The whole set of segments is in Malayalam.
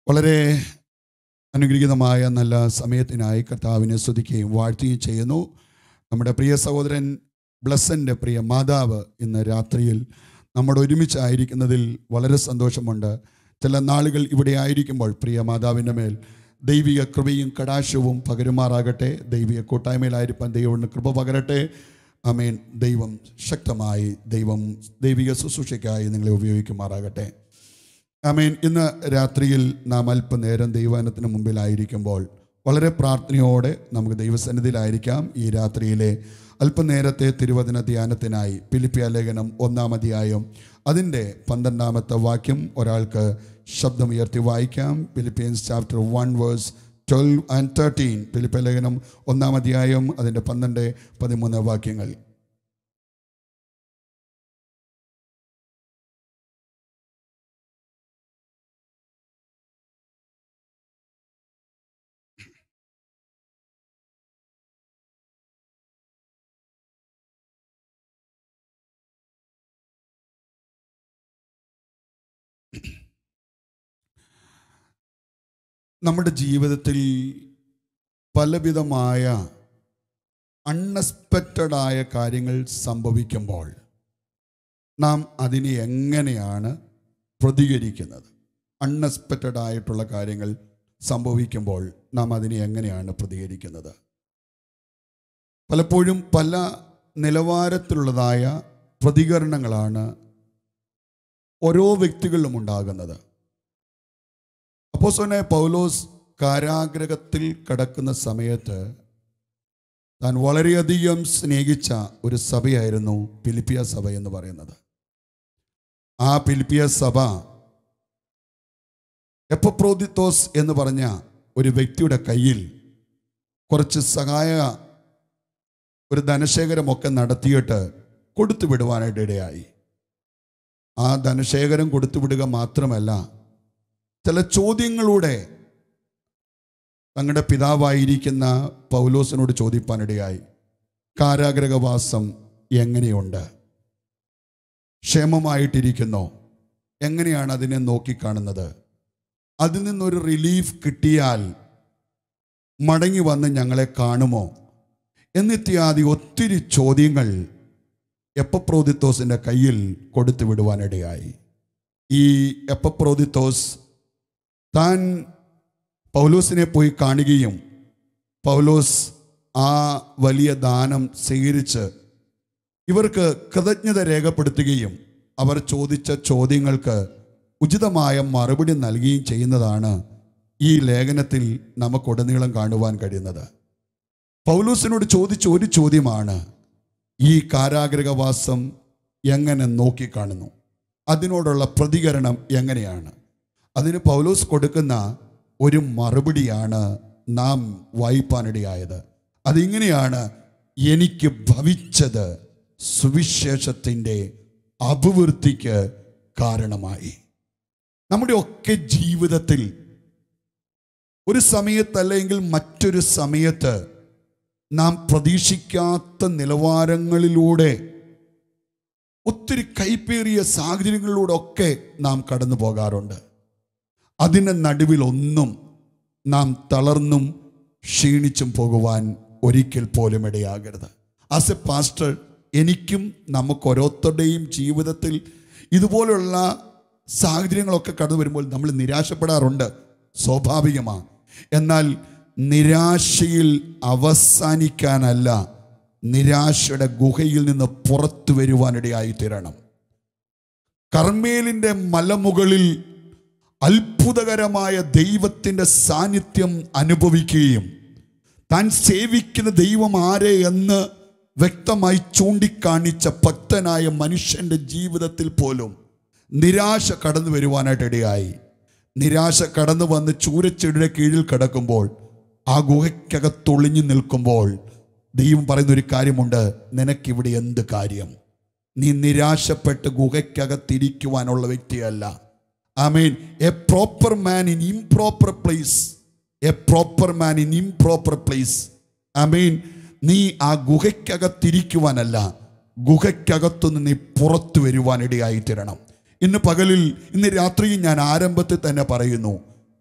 വളരെ അനുഗ്രഹീതമായ നല്ല സമയത്തിനായി കർത്താവിനെ സ്തുതിക്കുകയും വാഴ്ത്തുകയും ചെയ്യുന്നു നമ്മുടെ പ്രിയ സഹോദരൻ ബ്ലസ്സൻ്റെ പ്രിയ മാതാവ് ഇന്ന് രാത്രിയിൽ നമ്മുടെ ഒരുമിച്ചായിരിക്കുന്നതിൽ വളരെ സന്തോഷമുണ്ട് ചില നാളുകൾ ഇവിടെ ആയിരിക്കുമ്പോൾ പ്രിയ മാതാവിൻ്റെ മേൽ ദൈവിക കൃപയും കടാശവും പകരുമാറാകട്ടെ ദൈവിക കൂട്ടായ്മയിലായിരിക്കാൻ ദൈവം കൃപ പകരട്ടെ അമേൻ ദൈവം ശക്തമായി ദൈവം ദൈവിക ശുശ്രൂഷയ്ക്കായി നിങ്ങളെ ഉപയോഗിക്കുമാറാകട്ടെ ആമേൻ ഇന്ന് രാത്രിയിൽ നാം അല്പനേരം ദൈവാനത്തിന് മുമ്പിലായിരിക്കുമ്പോൾ വളരെ പ്രാർത്ഥനയോടെ നമുക്ക് ദൈവസന്നിധിയിലായിരിക്കാം ഈ രാത്രിയിലെ അല്പനേരത്തെ തിരുവചന ധ്യാനത്തിനായി പിലിപ്പിയ ലേഖനം ഒന്നാം അധ്യായം അതിൻ്റെ പന്ത്രണ്ടാമത്തെ വാക്യം ഒരാൾക്ക് ശബ്ദമുയർത്തി വായിക്കാം Philippians chapter one verse twelve and thirteen ഫിലിപ്പിയ ലേഖനം ഒന്നാം അധ്യായം അതിൻ്റെ പന്ത്രണ്ട് പതിമൂന്ന് വാക്യങ്ങൾ നമ്മുടെ ജീവിതത്തിൽ പലവിധമായ അൺഎക്സ്പെക്റ്റഡായ കാര്യങ്ങൾ സംഭവിക്കുമ്പോൾ നാം അതിനെ എങ്ങനെയാണ് പ്രതികരിക്കുന്നത് അൺഎക്സ്പെക്റ്റഡ് ആയിട്ടുള്ള കാര്യങ്ങൾ സംഭവിക്കുമ്പോൾ നാം അതിനെ എങ്ങനെയാണ് പ്രതികരിക്കുന്നത് പലപ്പോഴും പല നിലവാരത്തിലുള്ളതായ പ്രതികരണങ്ങളാണ് ഓരോ വ്യക്തികളിലും ഉണ്ടാകുന്നത് അപ്പോസോനെ പൗലോസ് കാരാഗ്രഹത്തിൽ കിടക്കുന്ന സമയത്ത് താൻ വളരെയധികം സ്നേഹിച്ച ഒരു സഭയായിരുന്നു പിലിപ്പിയ സഭ എന്ന് പറയുന്നത് ആ പിലിപ്പിയ സഭ എപ്പപ്രോദിത്തോസ് എന്ന് പറഞ്ഞ ഒരു വ്യക്തിയുടെ കയ്യിൽ കുറച്ച് സഹായ ഒരു ധനശേഖരമൊക്കെ നടത്തിയിട്ട് കൊടുത്തു വിടുവാനായിട്ട് ഇടയായി ആ ധനശേഖരം കൊടുത്തു വിടുക മാത്രമല്ല ചില ചോദ്യങ്ങളുടെ തങ്ങളുടെ പിതാവായിരിക്കുന്ന പൗലോസിനോട് ചോദിപ്പാനിടയായി കാരാഗ്രഹവാസം എങ്ങനെയുണ്ട് ക്ഷേമമായിട്ടിരിക്കുന്നോ എങ്ങനെയാണ് അതിനെ നോക്കിക്കാണുന്നത് അതിൽ നിന്നൊരു റിലീഫ് കിട്ടിയാൽ മടങ്ങി വന്ന് ഞങ്ങളെ കാണുമോ എന്നിത്യാദി ഒത്തിരി ചോദ്യങ്ങൾ എപ്പപ്രോദിത്തോസിൻ്റെ കയ്യിൽ കൊടുത്തു വിടുവാനിടയായി ഈ എപ്പപ്രോദിത്തോസ് താൻ പൗലോസിനെ പോയി കാണുകയും പൗലോസ് ആ വലിയ ദാനം സ്വീകരിച്ച് ഇവർക്ക് കൃതജ്ഞത രേഖപ്പെടുത്തുകയും അവർ ചോദിച്ച ചോദ്യങ്ങൾക്ക് ഉചിതമായ മറുപടി നൽകുകയും ചെയ്യുന്നതാണ് ഈ ലേഖനത്തിൽ നമുക്കുടനീളം കാണുവാൻ കഴിയുന്നത് പൗലോസിനോട് ചോദിച്ച ഒരു ചോദ്യമാണ് ഈ കാരാഗ്രഹവാസം എങ്ങനെ നോക്കിക്കാണുന്നു അതിനോടുള്ള പ്രതികരണം എങ്ങനെയാണ് അതിന് പൗലോസ് കൊടുക്കുന്ന ഒരു മറുപടിയാണ് നാം വായിപ്പാനിടയായത് അതിങ്ങനെയാണ് എനിക്ക് ഭവിച്ചത് സുവിശേഷത്തിൻ്റെ അഭിവൃദ്ധിക്ക് കാരണമായി നമ്മുടെ ഒക്കെ ജീവിതത്തിൽ ഒരു സമയത്തല്ലെങ്കിൽ മറ്റൊരു സമയത്ത് നാം പ്രതീക്ഷിക്കാത്ത നിലവാരങ്ങളിലൂടെ ഒത്തിരി കൈപ്പേറിയ സാഹചര്യങ്ങളിലൂടെ ഒക്കെ നാം കടന്നു പോകാറുണ്ട് അതിൻ്റെ നടുവിൽ ഒന്നും നാം തളർന്നും ക്ഷീണിച്ചും പോകുവാൻ ഒരിക്കൽ പോലും ഇടയാകരുത് ആസ് എ പാസ്റ്റർ എനിക്കും നമുക്ക് ഓരോരുത്തരുടെയും ജീവിതത്തിൽ ഇതുപോലുള്ള സാഹചര്യങ്ങളൊക്കെ കടന്നു വരുമ്പോൾ നമ്മൾ നിരാശപ്പെടാറുണ്ട് സ്വാഭാവികമാണ് എന്നാൽ നിരാശയിൽ അവസാനിക്കാനല്ല നിരാശയുടെ ഗുഹയിൽ നിന്ന് പുറത്തു വരുവാനിടയായി തീരണം കർമ്മേലിൻ്റെ മലമുകളിൽ അത്ഭുതകരമായ ദൈവത്തിൻ്റെ സാന്നിധ്യം അനുഭവിക്കുകയും താൻ സേവിക്കുന്ന ദൈവം ആരെ എന്ന് വ്യക്തമായി ചൂണ്ടിക്കാണിച്ച ഭക്തനായ മനുഷ്യൻ്റെ ജീവിതത്തിൽ പോലും നിരാശ കടന്നു വരുവാനായിട്ട് ഇടയായി നിരാശ കടന്നു വന്ന് ചൂരച്ചെടിയുടെ കീഴിൽ കിടക്കുമ്പോൾ ആ ഗുഹയ്ക്കകത്തൊളിഞ്ഞു നിൽക്കുമ്പോൾ ദൈവം പറയുന്ന ഒരു കാര്യമുണ്ട് നിനക്കിവിടെ എന്ത് കാര്യം നീ നിരാശപ്പെട്ട് ഗുഹയ്ക്കകത്തിരിക്കുവാനുള്ള വ്യക്തിയല്ല I mean a proper man in improper place a proper man in improper place I mean നീ ആ ഗുഹയ്ക്കകത്തിരിക്കുവാനല്ല ഗുഹയ്ക്കകത്തുനിന്ന് നീ പുറത്തു വരുവാൻ ഇടയായി തീരണം ഇന്ന് പകലിൽ ഇന്ന് രാത്രിയിൽ ഞാൻ ആരംഭത്തിൽ തന്നെ പറയുന്നു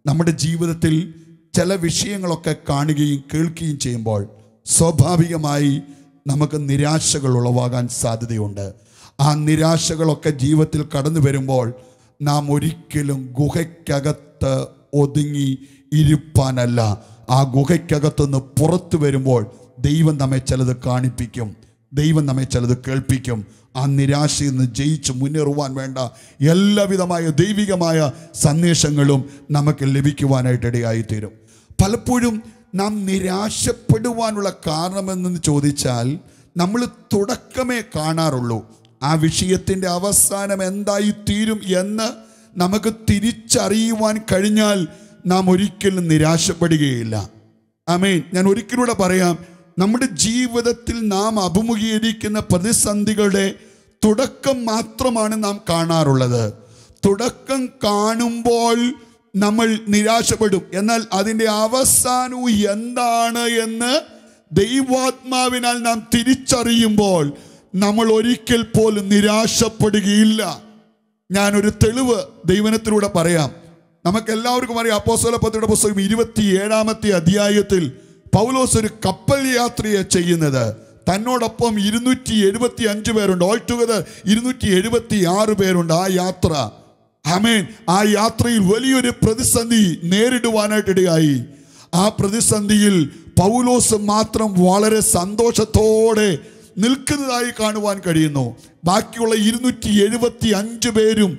നമ്മുടെ ജീവിതത്തിൽ ചില വിഷയങ്ങളൊക്കെ കാണുകയും കേൾക്കുകയും ചെയ്യുമ്പോൾ സ്വാഭാവികമായി നമുക്ക് നിരാശകൾ ഉളവാകാൻ സാധ്യതയുണ്ട് ആ നിരാശകളൊക്കെ ജീവിതത്തിൽ കടന്നു വരുമ്പോൾ നാം ഒരിക്കലും ഗുഹയ്ക്കകത്ത് ഒതുങ്ങി ഇരുപ്പാനല്ല ആ ഗുഹയ്ക്കകത്തുനിന്ന് പുറത്തു വരുമ്പോൾ ദൈവം നമ്മെ ചിലത് കാണിപ്പിക്കും ദൈവം നമ്മെ ചിലത് കേൾപ്പിക്കും ആ നിരാശയിൽ നിന്ന് ജയിച്ച് മുന്നേറുവാൻ വേണ്ട എല്ലാവിധമായ ദൈവികമായ സന്ദേശങ്ങളും നമുക്ക് ലഭിക്കുവാനായിട്ട് ഇടയായിത്തീരും പലപ്പോഴും നാം നിരാശപ്പെടുവാനുള്ള കാരണമെന്ന് ചോദിച്ചാൽ നമ്മൾ തുടക്കമേ കാണാറുള്ളൂ ആ വിഷയത്തിൻ്റെ അവസാനം എന്തായി തീരും എന്ന് നമുക്ക് തിരിച്ചറിയുവാൻ കഴിഞ്ഞാൽ നാം ഒരിക്കലും നിരാശപ്പെടുകയില്ല ആമേൻ ഞാൻ ഒരിക്കലൂടെ പറയാം നമ്മുടെ ജീവിതത്തിൽ നാം അഭിമുഖീകരിക്കുന്ന പ്രതിസന്ധികളുടെ തുടക്കം മാത്രമാണ് നാം കാണാറുള്ളത് തുടക്കം കാണുമ്പോൾ നമ്മൾ നിരാശപ്പെടും എന്നാൽ അതിൻ്റെ അവസാനവും എന്താണ് എന്ന് ദൈവാത്മാവിനാൽ നാം തിരിച്ചറിയുമ്പോൾ നമ്മൾ ഒരിക്കൽ പോലും നിരാശപ്പെടുകയില്ല ഞാനൊരു തെളിവ് ദൈവനത്തിലൂടെ പറയാം നമുക്ക് എല്ലാവർക്കും അറിയാം അപ്പോസ്തല പത്രിയുടെ പുസ്തകം ഇരുപത്തി ഏഴാമത്തെ അധ്യായത്തിൽ പൗലോസ് ഒരു കപ്പൽ യാത്രയെ ചെയ്യുന്നത് തന്നോടൊപ്പം ഇരുന്നൂറ്റി എഴുപത്തി അഞ്ച് പേരുണ്ട് ഓൾ ടുഗദർ ഇരുന്നൂറ്റി എഴുപത്തി ആറ് പേരുണ്ട് ആ യാത്ര ആമേൻ ആ യാത്രയിൽ വലിയൊരു പ്രതിസന്ധി നേരിടുവാനായിട്ടിടയായി ആ പ്രതിസന്ധിയിൽ പൗലോസ് മാത്രം വളരെ സന്തോഷത്തോടെ നിൽക്കുന്നതായി കാണുവാൻ കഴിയുന്നു ബാക്കിയുള്ള ഇരുന്നൂറ്റി എഴുപത്തി അഞ്ച് പേരും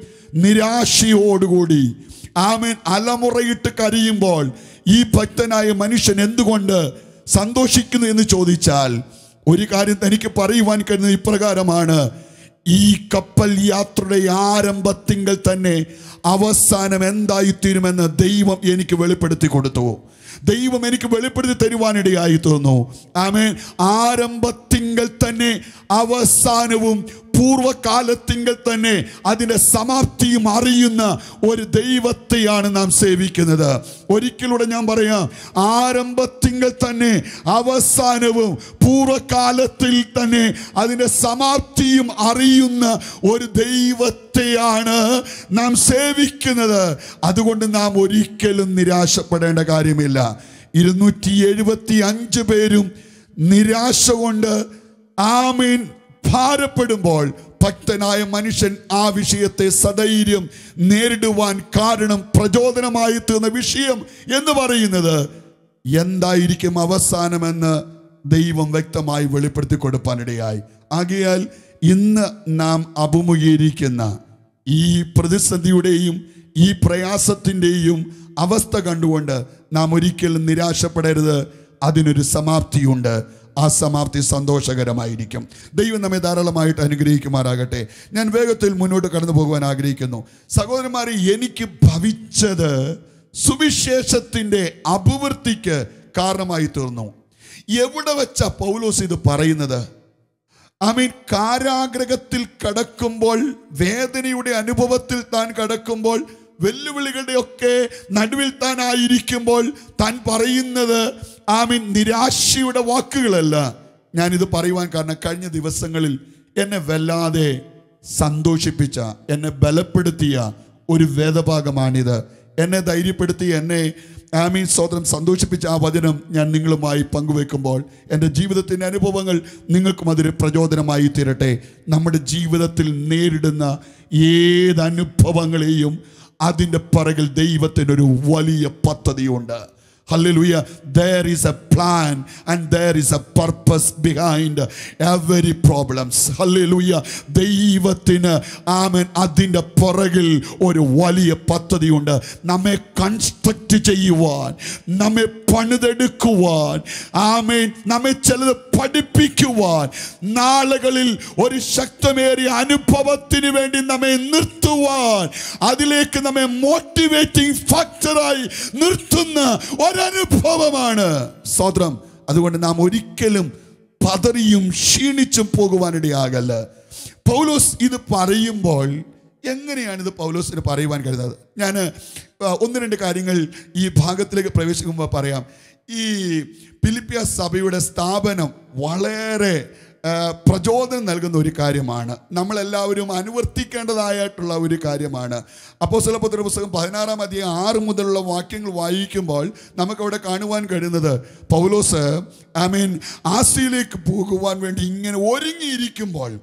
നിരാശയോടുകൂടി ആമേൻ അലമുറയിട്ട് കരയുമ്പോൾ ഈ ഭക്തനായ മനുഷ്യൻ എന്തുകൊണ്ട് സന്തോഷിക്കുന്നു എന്ന് ചോദിച്ചാൽ ഒരു കാര്യം തനിക്ക് പറയുവാൻ കഴിയുന്നത് ഇപ്രകാരമാണ് ഈ കപ്പൽ യാത്രയുടെ ആരംഭത്തിങ്കൽ തന്നെ അവസാനം എന്തായിത്തീരുമെന്ന് ദൈവം എനിക്ക് വെളിപ്പെടുത്തി കൊടുത്തു ദൈവം എനിക്ക് വെളിപ്പെടുത്തി തരുവാനിടയായി തോന്നുന്നു ആമേൻ ആരംഭത്തിങ്കൽ തന്നെ അവസാനവും പൂർവകാലത്തിങ്കൽ തന്നെ അതിൻ്റെ സമാപ്തിയും അറിയുന്ന ഒരു ദൈവത്തെയാണ് നാം സേവിക്കുന്നത് ഒരിക്കലൂടെ ഞാൻ പറയാം ആരംഭത്തിങ്കൽ തന്നെ അവസാനവും പൂർവകാലത്തിൽ തന്നെ അതിൻ്റെ സമാപ്തിയും അറിയുന്ന ഒരു ദൈവത്തെയാണ് നാം സേവിക്കുന്നത് അതുകൊണ്ട് നാം ഒരിക്കലും നിരാശപ്പെടേണ്ട കാര്യമില്ല ഇരുന്നൂറ്റി എഴുപത്തി അഞ്ച് പേരും നിരാശ കൊണ്ട് ആമീൻ ഭാരപ്പെടുമ്പോൾ ഭക്തനായ മനുഷ്യൻ ആ വിഷയത്തെ സധൈര്യം നേരിടുവാൻ കാരണം പ്രചോദനമായി തീർന്ന വിഷയം എന്ന് പറയുന്നത് എന്തായിരിക്കും അവസാനമെന്ന് ദൈവം വ്യക്തമായി വെളിപ്പെടുത്തി കൊടുപ്പാനിടയായി ആകയാൽ ഇന്ന് നാം അഭിമുഖീകരിക്കുന്ന ഈ പ്രതിസന്ധിയുടെയും ഈ പ്രയാസത്തിൻ്റെയും അവസ്ഥ കണ്ടുകൊണ്ട് നാം ഒരിക്കലും നിരാശപ്പെടരുത് അതിനൊരു സമാപ്തിയുണ്ട് ആ സമാപ്തി സന്തോഷകരമായിരിക്കും ദൈവം നമ്മെ ധാരാളമായിട്ട് അനുഗ്രഹിക്കുമാറാകട്ടെ ഞാൻ വേഗത്തിൽ മുന്നോട്ട് കടന്നു പോകുവാൻ ആഗ്രഹിക്കുന്നു സഹോദരന്മാരെ എനിക്ക് ഭവിച്ചത് സുവിശേഷത്തിൻ്റെ അഭിവൃദ്ധിക്ക് കാരണമായി തീർന്നു എവിടെ വെച്ച പൗലോസ് ഇത് പറയുന്നത് ആമീൻ കാരാഗ്രഹത്തിൽ കടക്കുമ്പോൾ വേദനയുടെ അനുഭവത്തിൽ താൻ കടക്കുമ്പോൾ വെല്ലുവിളികളുടെ ഒക്കെ നടുവിൽ താൻ ആയിരിക്കുമ്പോൾ താൻ പറയുന്നത് ആമീൻ നിരാശയുടെ വാക്കുകളല്ല ഞാനിത് പറയുവാൻ കാരണം കഴിഞ്ഞ ദിവസങ്ങളിൽ എന്നെ വല്ലാതെ സന്തോഷിപ്പിച്ച എന്നെ ബലപ്പെടുത്തിയ ഒരു വേദഭാഗമാണിത് എന്നെ ധൈര്യപ്പെടുത്തി എന്നെ ആമീൻ സ്വതന്ത്രം സന്തോഷിപ്പിച്ച ആ വചനം ഞാൻ നിങ്ങളുമായി പങ്കുവെക്കുമ്പോൾ എൻ്റെ ജീവിതത്തിൻ്റെ അനുഭവങ്ങൾ നിങ്ങൾക്കും അതൊരു പ്രചോദനമായി തീരട്ടെ നമ്മുടെ ജീവിതത്തിൽ നേരിടുന്ന ഏത് അനുഭവങ്ങളെയും അതിൻ്റെ പിറകിൽ ദൈവത്തിനൊരു വലിയ പദ്ധതിയുണ്ട് Hallelujah. There is a plan and there is a purpose behind every problems. Hallelujah. ദൈവത്തിന് ആമൻ അതിൻ്റെ പുറകിൽ ഒരു വലിയ പദ്ധതിയുണ്ട് നമ്മെ കൺസ്ട്രക്റ്റ് ചെയ്യുവാൻ നമ്മെ പണിതെടുക്കുവാൻ ആമേൻ നമ്മെ ചിലത് പഠിപ്പിക്കുവാൻ നാളുകളിൽ ഒരു ശക്തമേറിയ അനുഭവത്തിന് വേണ്ടി നമ്മെ നിർത്തുവാൻ അതിലേക്ക് നമ്മെ മോട്ടിവേറ്റിംഗ് ഫാക്ടറായി നിർത്തുന്ന ഒരനുഭവമാണ് സ്വതന്ത്രം അതുകൊണ്ട് നാം ഒരിക്കലും പതറിയും ക്ഷീണിച്ചും പോകുവാനിടയാകല്ല പൗലോസ് ഇത് പറയുമ്പോൾ എങ്ങനെയാണ് ഇത് പൗലോസിന് പറയുവാൻ കഴിയുന്നത് ഞാൻ ഒന്ന് രണ്ട് കാര്യങ്ങൾ ഈ ഭാഗത്തിലേക്ക് പ്രവേശിക്കുമ്പോൾ പറയാം ഈ ഫിലിപ്പിയ സഭയുടെ സ്ഥാപനം വളരെ ആ, പ്രചോദനം നൽകുന്ന ഒരു കാര്യമാണ് നമ്മളെല്ലാവരും അനുവർത്തിക്കേണ്ടതായിട്ടുള്ള ഒരു കാര്യമാണ് അപ്പോൾ പത്ര പുസ്തകം പതിനാറാം അധികം ആറ് മുതലുള്ള വാക്യങ്ങൾ വായിക്കുമ്പോൾ നമുക്കവിടെ കാണുവാൻ കഴിയുന്നത് പൗലോസ് ഐ മീൻ ആസിയിലേക്ക് പോകുവാൻ വേണ്ടി ഇങ്ങനെ ഒരുങ്ങിയിരിക്കുമ്പോൾ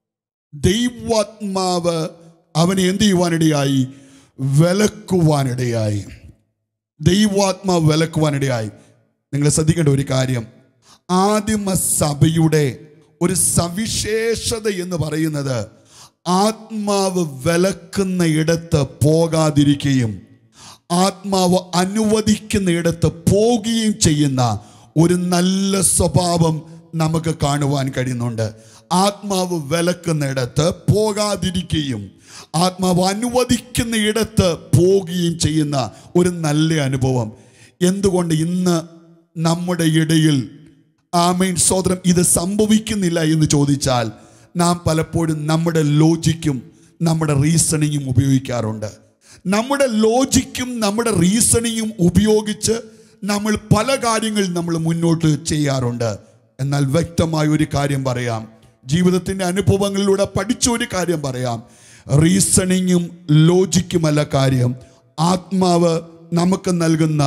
ദൈവാത്മാവ് അവനെ എന്ത് ചെയ്യുവാനിടയായി വിലക്കുവാനിടയായി ദൈവാത്മാവ് വിലക്കുവാനിടയായി നിങ്ങൾ ശ്രദ്ധിക്കേണ്ട ഒരു കാര്യം ആദിമ സഭയുടെ ഒരു സവിശേഷത എന്ന് പറയുന്നത് ആത്മാവ് വിലക്കുന്ന ഇടത്ത് പോകാതിരിക്കുകയും ആത്മാവ് അനുവദിക്കുന്ന ഇടത്ത് പോകുകയും ചെയ്യുന്ന ഒരു നല്ല സ്വഭാവം നമുക്ക് കാണുവാൻ കഴിയുന്നുണ്ട് ആത്മാവ് വിലക്കുന്നിടത്ത് പോകാതിരിക്കുകയും ആത്മാവ് അനുവദിക്കുന്ന ഇടത്ത് പോകുകയും ചെയ്യുന്ന ഒരു നല്ല അനുഭവം എന്തുകൊണ്ട് ഇന്ന് നമ്മുടെ ഇടയിൽ ആമീൻ സോദരം ഇത് സംഭവിക്കുന്നില്ല എന്ന് ചോദിച്ചാൽ നാം പലപ്പോഴും നമ്മുടെ ലോജിക്കും നമ്മുടെ റീസണിങ്ങും ഉപയോഗിക്കാറുണ്ട് നമ്മുടെ ലോജിക്കും നമ്മുടെ റീസണിങ്ങും ഉപയോഗിച്ച് നമ്മൾ പല കാര്യങ്ങൾ നമ്മൾ മുന്നോട്ട് ചെയ്യാറുണ്ട് എന്നാൽ വ്യക്തമായ ഒരു കാര്യം പറയാം ജീവിതത്തിൻ്റെ അനുഭവങ്ങളിലൂടെ പഠിച്ച ഒരു കാര്യം പറയാം റീസണിങ്ങും ലോജിക്കുമല്ല കാര്യം ആത്മാവ് നമുക്ക് നൽകുന്ന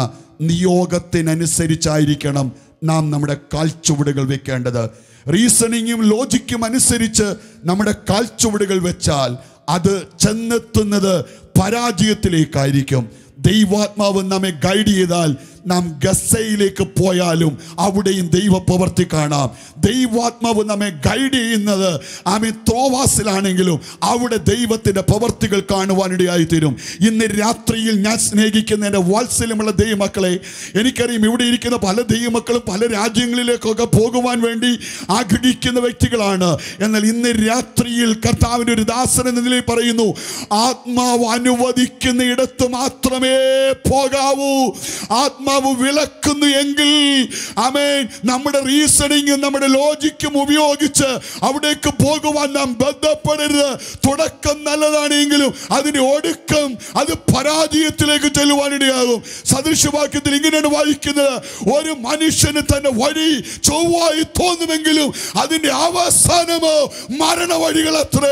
നിയോഗത്തിനനുസരിച്ചായിരിക്കണം നാം നമ്മുടെ കാൽച്ചുവടുകൾ വെക്കേണ്ടത് റീസണിങ്ങും ലോജിക്കും അനുസരിച്ച് നമ്മുടെ കാൽച്ചുവടുകൾ വെച്ചാൽ അത് ചെന്നെത്തുന്നത് പരാജയത്തിലേക്കായിരിക്കും ദൈവാത്മാവ് നമ്മെ ഗൈഡ് ചെയ്താൽ നാം ഗസയിലേക്ക് പോയാലും അവിടെയും ദൈവ പ്രവർത്തി കാണാം ദൈവാത്മാവ് നമ്മെ ഗൈഡ് ചെയ്യുന്നത് ആമെ ത്രോവാസിലാണെങ്കിലും അവിടെ ദൈവത്തിൻ്റെ പ്രവർത്തികൾ കാണുവാനിടയായി തീരും ഇന്ന് രാത്രിയിൽ ഞാൻ സ്നേഹിക്കുന്ന എൻ്റെ വാത്സല്യമുള്ള ദൈവമക്കളെ എനിക്കറിയാം ഇവിടെ ഇരിക്കുന്ന പല ദൈവമക്കളും പല രാജ്യങ്ങളിലേക്കൊക്കെ പോകുവാൻ വേണ്ടി ആഗ്രഹിക്കുന്ന വ്യക്തികളാണ് എന്നാൽ ഇന്ന് രാത്രിയിൽ കർത്താവിൻ്റെ ഒരു ദാസൻ എന്ന നിലയിൽ പറയുന്നു ആത്മാവ് അനുവദിക്കുന്ന ഇടത്ത് മാത്രമേ പോകാവൂ ആത്മാവ് വിളക്കുന്നു എങ്കിൽ അമേൻ നമ്മുടെ റീസണിങ്ങും നമ്മുടെ ലോജിക്കും ഉപയോഗിച്ച് അവിടേക്ക് പോകുവാൻ നാം ബന്ധപ്പെടരുത് തുടക്കം നല്ലതാണെങ്കിലും അതിന്റെ ഒടുക്കം അത് പരാജയത്തിലേക്ക് ചെല്ലുവാനിടയാകും സദൃശവാക്യത്തിൽ ഇങ്ങനെയാണ് വായിക്കുന്നത് ഒരു മനുഷ്യന് തന്റെ വഴി ചൊവ്വായി തോന്നുമെങ്കിലും അതിന്റെ അവസാനമോ മരണ വഴികൾ അത്രേ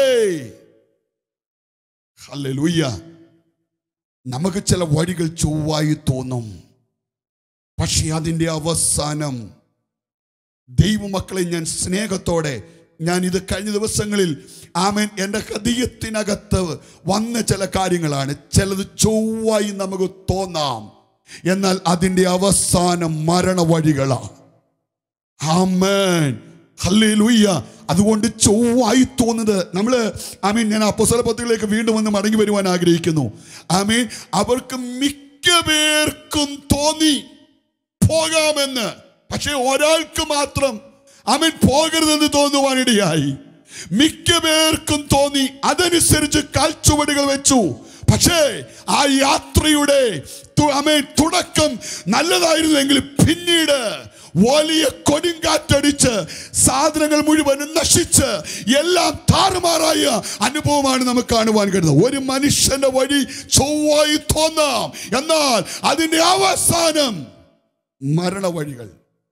ഹല്ലേലൂയ്യ നമുക്ക് ചില വഴികൾ ചൊവ്വായി തോന്നും പക്ഷേ അതിൻ്റെ അവസാനം ദൈവമക്കളെ ഞാൻ സ്നേഹത്തോടെ ഞാൻ ഇത് കഴിഞ്ഞ ദിവസങ്ങളിൽ ആമൻ എൻ്റെ ഹൃദയത്തിനകത്ത് വന്ന ചില കാര്യങ്ങളാണ് ചിലത് ചൊവ്വായി നമുക്ക് തോന്നാം എന്നാൽ അതിൻ്റെ അവസാനം മരണ വഴികളാണ് ആമേൻ ഹല്ലേലൂയ്യ അതുകൊണ്ട് ചൊവ്വായി തോന്നുന്നത് നമ്മൾ ആമീൻ ഞാൻ അപ്പസ്വല പദ്ധതിയിലേക്ക് വീണ്ടും വന്ന് മടങ്ങി വരുവാൻ ആഗ്രഹിക്കുന്നു ആമീൻ അവർക്ക് മിക്ക പേർക്കും തോന്നി പോകാമെന്ന് പക്ഷെ ഒരാൾക്ക് മാത്രം അവൻ പോകരുതെന്ന് തോന്നുവാനിടയായി മിക്ക പേർക്കും തോന്നി അതനുസരിച്ച് കാൽച്ചുവടുകൾ വെച്ചു പക്ഷേ ആ യാത്രയുടെ തു- ആമേൻ തുടക്കം നല്ലതായിരുന്നെങ്കിൽ പിന്നീട് വലിയ കൊടുങ്കാറ്റടിച്ച് സാധനങ്ങൾ മുഴുവനും നശിച്ച് എല്ലാം താറുമാറായ അനുഭവമാണ് നമുക്ക് കാണുവാൻ കഴിയുന്നത് ഒരു മനുഷ്യന്റെ വഴി ചൊവ്വായി തോന്നാം എന്നാൽ അതിന്റെ അവസാനം മരണ വഴികൾ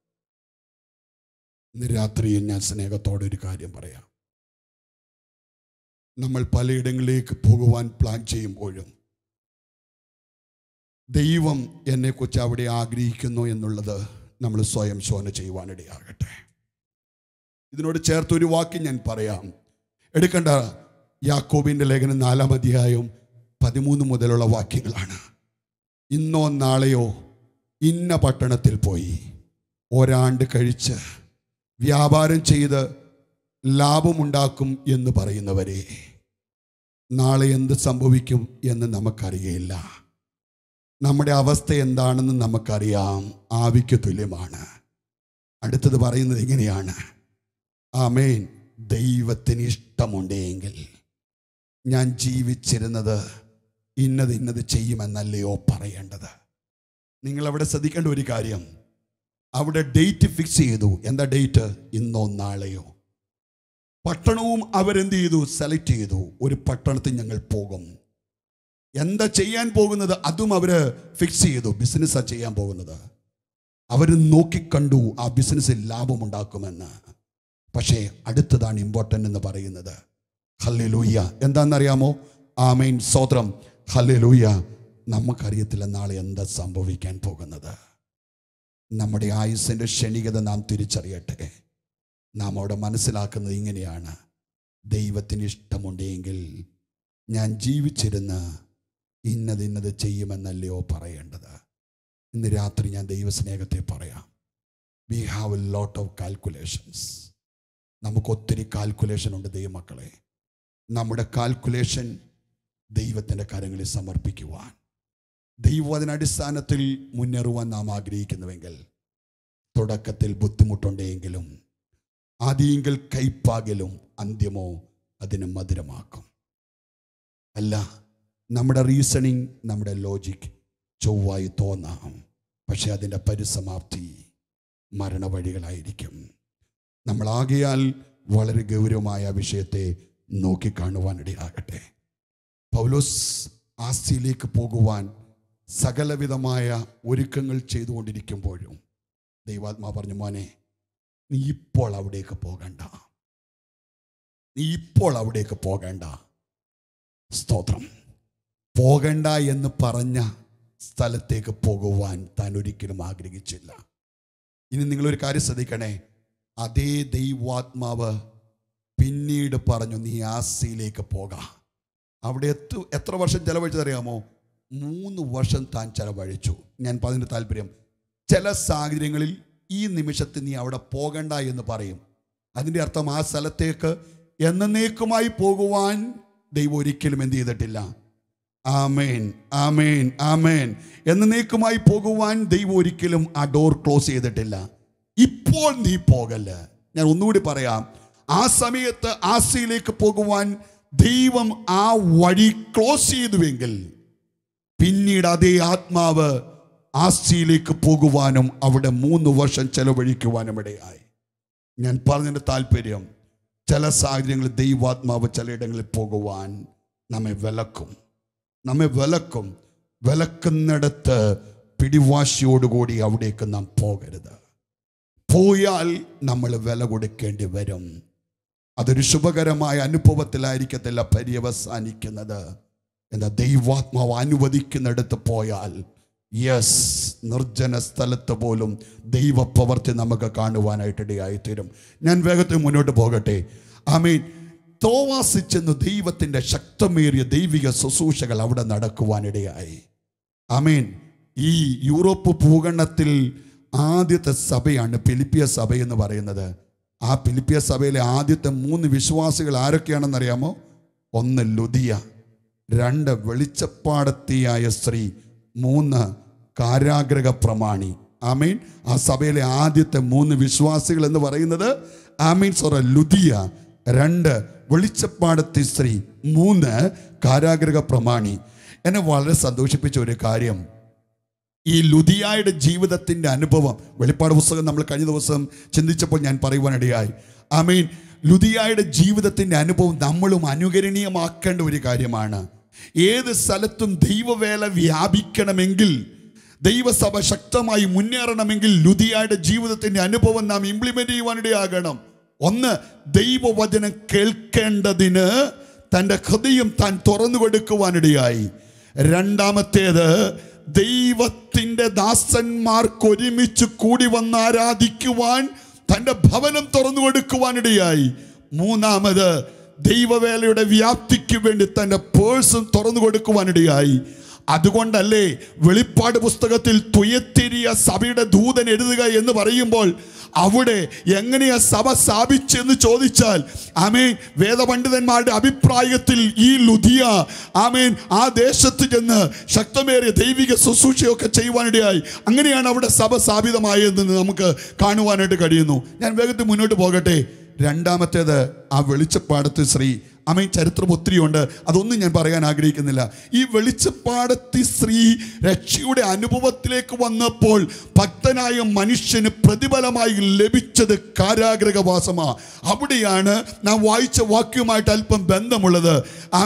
ഇന്ന് രാത്രിയിൽ ഞാൻ സ്നേഹത്തോടെ ഒരു കാര്യം പറയാം നമ്മൾ പലയിടങ്ങളിലേക്ക് പോകുവാൻ പ്ലാൻ ചെയ്യുമ്പോഴും ദൈവം എന്നെക്കുറിച്ച് അവിടെ ആഗ്രഹിക്കുന്നു എന്നുള്ളത് നമ്മൾ സ്വയം ശോധന ചെയ്യുവാനിടയാകട്ടെ ഇതിനോട് ചേർത്തൊരു വാക്ക് ഞാൻ പറയാം എടുക്കേണ്ട യാക്കോബിൻ്റെ ലേഖനം നാലാം അധ്യായം പതിമൂന്ന് മുതലുള്ള വാക്യങ്ങളാണ് ഇന്നോ നാളെയോ ഇന്ന പട്ടണത്തിൽ പോയി ഒരാണ്ട് കഴിച്ച് വ്യാപാരം ചെയ്ത് ലാഭമുണ്ടാക്കും എന്ന് പറയുന്നവരെ നാളെ എന്ത് സംഭവിക്കും എന്ന് നമുക്കറിയില്ല നമ്മുടെ അവസ്ഥ എന്താണെന്ന് നമുക്കറിയാം ആവിക്ക് തുല്യമാണ് അടുത്തത് പറയുന്നത് എങ്ങനെയാണ് ആമേൻ ദൈവത്തിന് ഇഷ്ടമുണ്ടെങ്കിൽ ഞാൻ ജീവിച്ചിരുന്നത് ഇന്നത് ഇന്നത് ചെയ്യുമെന്നല്ലയോ പറയേണ്ടത് നിങ്ങൾ അവിടെ ശ്രദ്ധിക്കേണ്ട ഒരു കാര്യം അവിടെ ഡേറ്റ് ഫിക്സ് ചെയ്തു എന്താ ഡേറ്റ് ഇന്നോ നാളെയോ പട്ടണവും അവരെന്ത് ചെയ്തു സെലക്ട് ചെയ്തു ഒരു പട്ടണത്തിൽ ഞങ്ങൾ പോകും എന്താ ചെയ്യാൻ പോകുന്നത് അതും അവര് ഫിക്സ് ചെയ്തു ബിസിനസ്സാണ് ചെയ്യാൻ പോകുന്നത് അവർ നോക്കിക്കണ്ടു ആ ബിസിനസ്സിൽ ലാഭമുണ്ടാക്കുമെന്ന് പക്ഷേ അടുത്തതാണ് ഇമ്പോർട്ടൻ്റ് എന്ന് പറയുന്നത് ഹല്ലേലൂയ എന്താണെന്നറിയാമോ ആമേൻ സ്വോത്രം ഹല്ലേലൂയ നമുക്കറിയത്തില്ല നാളെ എന്താ സംഭവിക്കാൻ പോകുന്നത് നമ്മുടെ ആയുസ്സിൻ്റെ ക്ഷണികത നാം തിരിച്ചറിയട്ടെ നാം അവിടെ മനസ്സിലാക്കുന്നത് ഇങ്ങനെയാണ് ദൈവത്തിന് ഇഷ്ടമുണ്ടെങ്കിൽ ഞാൻ ജീവിച്ചിരുന്ന് ഇന്നത് ഇന്നത് ചെയ്യുമെന്നല്ലയോ പറയേണ്ടത് ഇന്ന് രാത്രി ഞാൻ ദൈവസ്നേഹത്തെ പറയാം we have a lot of calculations നമുക്ക് ഒത്തിരി കാൽക്കുലേഷൻ ഉണ്ട് ദൈവമക്കളെ നമ്മുടെ കാൽക്കുലേഷൻ ദൈവത്തിൻ്റെ കരങ്ങളിൽ സമർപ്പിക്കുവാൻ ദൈവത്തിനടിസ്ഥാനത്തിൽ മുന്നേറുവാൻ നാം ആഗ്രഹിക്കുന്നുവെങ്കിൽ തുടക്കത്തിൽ ബുദ്ധിമുട്ടുണ്ടെങ്കിലും ആദ്യമെങ്കിൽ കൈപ്പാകലും അന്ത്യമോ അതിനെ മധുരമാക്കും അല്ല നമ്മുടെ റീസണിങ് നമ്മുടെ ലോജിക് ചൊവ്വായി തോന്നാം പക്ഷെ അതിൻ്റെ പരിസമാപ്തി മരണവഴികളായിരിക്കും നമ്മളാകിയാൽ വളരെ ഗൗരവമായ വിഷയത്തെ നോക്കിക്കാണുവാനിടയാകട്ടെ പൗലോസ് ആസ്തിയിലേക്ക് പോകുവാൻ സകലവിധമായ ഒരുക്കങ്ങൾ ചെയ്തുകൊണ്ടിരിക്കുമ്പോഴും ദൈവാത്മാ പറഞ്ഞു മോനെ നീ ഇപ്പോൾ അവിടേക്ക് പോകണ്ട നീ ഇപ്പോൾ അവിടേക്ക് പോകണ്ട സ്തോത്രം പോകണ്ട എന്ന് പറഞ്ഞ സ്ഥലത്തേക്ക് പോകുവാൻ താൻ ഒരിക്കലും ആഗ്രഹിച്ചില്ല ഇനി നിങ്ങളൊരു കാര്യം ശ്രദ്ധിക്കണേ അതേ ദൈവാത്മാവ് പിന്നീട് പറഞ്ഞു നീ ആസിയിലേക്ക് പോകാം അവിടെ എത്തു എത്ര വർഷം ചെലവഴിച്ചതറിയാമോ മൂന്ന് വർഷം താൻ ചെലവഴിച്ചു ഞാൻ പറഞ്ഞതിൻ്റെ താല്പര്യം ചില സാഹചര്യങ്ങളിൽ ഈ നിമിഷത്തിൽ നീ അവിടെ പോകണ്ട എന്ന് പറയും അതിൻ്റെ അർത്ഥം ആ സ്ഥലത്തേക്ക് എന്നേക്കുമായി പോകുവാൻ ദൈവം ഒരിക്കലും എന്ത് ചെയ്തിട്ടില്ല ആമേൻ ആമേൻ ആമേൻ എന്നേക്കുമായി പോകുവാൻ ദൈവം ഒരിക്കലും ആ ഡോർ ക്ലോസ് ചെയ്തിട്ടില്ല ഇപ്പോൾ നീ പോകല്ല ഞാൻ ഒന്നുകൂടി പറയാം ആ സമയത്ത് ആസിയിലേക്ക് പോകുവാൻ ദൈവം ആ വഴി ക്ലോസ് ചെയ്തുവെങ്കിൽ പിന്നീട് അതേ ആത്മാവ് ആസ്തിയിലേക്ക് പോകുവാനും അവിടെ മൂന്ന് വർഷം ചെലവഴിക്കുവാനും ഇടയായി ഞാൻ പറഞ്ഞതിൻ്റെ താല്പര്യം ചില സാഹചര്യങ്ങളിൽ ദൈവാത്മാവ് ചിലയിടങ്ങളിൽ പോകുവാൻ നമ്മെ വിലക്കും നമ്മെ വിലക്കും വിലക്കുന്നിടത്ത് പിടിവാശിയോടുകൂടി അവിടേക്ക് നാം പോകരുത് പോയാൽ നമ്മൾ വില കൊടുക്കേണ്ടി വരും അതൊരു ശുഭകരമായ അനുഭവത്തിലായിരിക്കത്തില്ല പര്യവസാനിക്കുന്നത് എന്നാൽ ദൈവാത്മാവ് അനുവദിക്കുന്നിടത്ത് പോയാൽ യെസ് നിർജ്ജന സ്ഥലത്ത് പോലും ദൈവപ്രവർത്തി നമുക്ക് കാണുവാനായിട്ടിടയായി തീരും ഞാൻ വേഗത്തിൽ മുന്നോട്ട് പോകട്ടെ ആമീൻ തോവാസി ചെന്ന് ദൈവത്തിൻ്റെ ശക്തമേറിയ ദൈവിക ശുശ്രൂഷകൾ അവിടെ നടക്കുവാനിടയായി ആമീൻ ഈ യൂറോപ്പ് ഭൂഖണ്ഡത്തിൽ ആദ്യത്തെ സഭയാണ് ഫിലിപ്പിയ സഭ എന്ന് പറയുന്നത് ആ ഫിലിപ്പിയ സഭയിലെ ആദ്യത്തെ മൂന്ന് വിശ്വാസികൾ ആരൊക്കെയാണെന്ന് അറിയാമോ ഒന്ന് ലുദിയ രണ്ട് വെളിച്ചപ്പാടത്തിയായ സ്ത്രീ മൂന്ന് കാരാഗ്രഹ പ്രമാണി ആമീൻ ആ സഭയിലെ ആദ്യത്തെ മൂന്ന് വിശ്വാസികൾ എന്ന് പറയുന്നത് ആമീൻ സൊറ ലുദിയ രണ്ട് വെളിച്ചപ്പാടത്തി സ്ത്രീ മൂന്ന് കാരാഗ്രഹ പ്രമാണി എന്നെ വളരെ സന്തോഷിപ്പിച്ച ഒരു കാര്യം ഈ ലുധിയായുടെ ജീവിതത്തിൻ്റെ അനുഭവം വെളിപ്പാട് പുസ്തകം നമ്മൾ കഴിഞ്ഞ ദിവസം ചിന്തിച്ചപ്പോൾ ഞാൻ പറയുവാനിടയായി ഐ മീൻ ലുധിയായുടെ ജീവിതത്തിൻ്റെ അനുഭവം നമ്മളും അനുകരണീയമാക്കേണ്ട ഒരു കാര്യമാണ് ഏത് സ്ഥലത്തും ദൈവവേല വ്യാപിക്കണമെങ്കിൽ ദൈവസഭ ശക്തമായി മുന്നേറണമെങ്കിൽ ലുധിയായുടെ ജീവിതത്തിൻ്റെ അനുഭവം നാം ഇംപ്ലിമെൻ്റ് ചെയ്യുവാനിടയാകണം ഒന്ന് ദൈവവചനം കേൾക്കേണ്ടതിന് തൻ്റെ ഹൃദയം താൻ തുറന്നു കൊടുക്കുവാനിടയായി രണ്ടാമത്തേത് ദൈവത്തിൻ്റെ ദാസന്മാർക്ക് ഒരുമിച്ച് കൂടി വന്ന് ആരാധിക്കുവാൻ തൻ്റെ ഭവനം തുറന്നു കൊടുക്കുവാനിടയായി മൂന്നാമത് ദൈവവേലയുടെ വ്യാപ്തിക്ക് വേണ്ടി തൻ്റെ പേഴ്സും തുറന്നു കൊടുക്കുവാനിടയായി അതുകൊണ്ടല്ലേ വെളിപ്പാട് പുസ്തകത്തിൽ തുയത്തിരിയ സഭയുടെ ദൂതൻ എഴുതുക എന്ന് പറയുമ്പോൾ അവിടെ എങ്ങനെയാ സഭ സ്ഥാപിച്ചെന്ന് ചോദിച്ചാൽ ആമേൻ വേദപണ്ഡിതന്മാരുടെ അഭിപ്രായത്തിൽ ഈ ലുധിയ ആമേൻ ആ ദേശത്ത് ചെന്ന് ശക്തമേറിയ ദൈവിക ശുശ്രൂഷയൊക്കെ ചെയ്യുവാനിടയായി അങ്ങനെയാണ് അവിടെ സഭ സ്ഥാപിതമായതെന്ന് നമുക്ക് കാണുവാനായിട്ട് കഴിയുന്നു ഞാൻ വേഗത്തിൽ മുന്നോട്ട് പോകട്ടെ രണ്ടാമത്തേത് ആ വെളിച്ചപ്പാടത്ത് ശ്രീ അമ്മയും ചരിത്രം ഒത്തിരിയുണ്ട് അതൊന്നും ഞാൻ പറയാൻ ആഗ്രഹിക്കുന്നില്ല ഈ വെളിച്ചപ്പാടത്തി സ്ത്രീ രക്ഷയുടെ അനുഭവത്തിലേക്ക് വന്നപ്പോൾ ഭക്തനായ മനുഷ്യന് പ്രതിഫലമായി ലഭിച്ചത് കാരാഗ്രഹവാസമാ അവിടെയാണ് നാം വായിച്ച വാക്യവുമായിട്ട് അല്പം ബന്ധമുള്ളത് ആമീൻ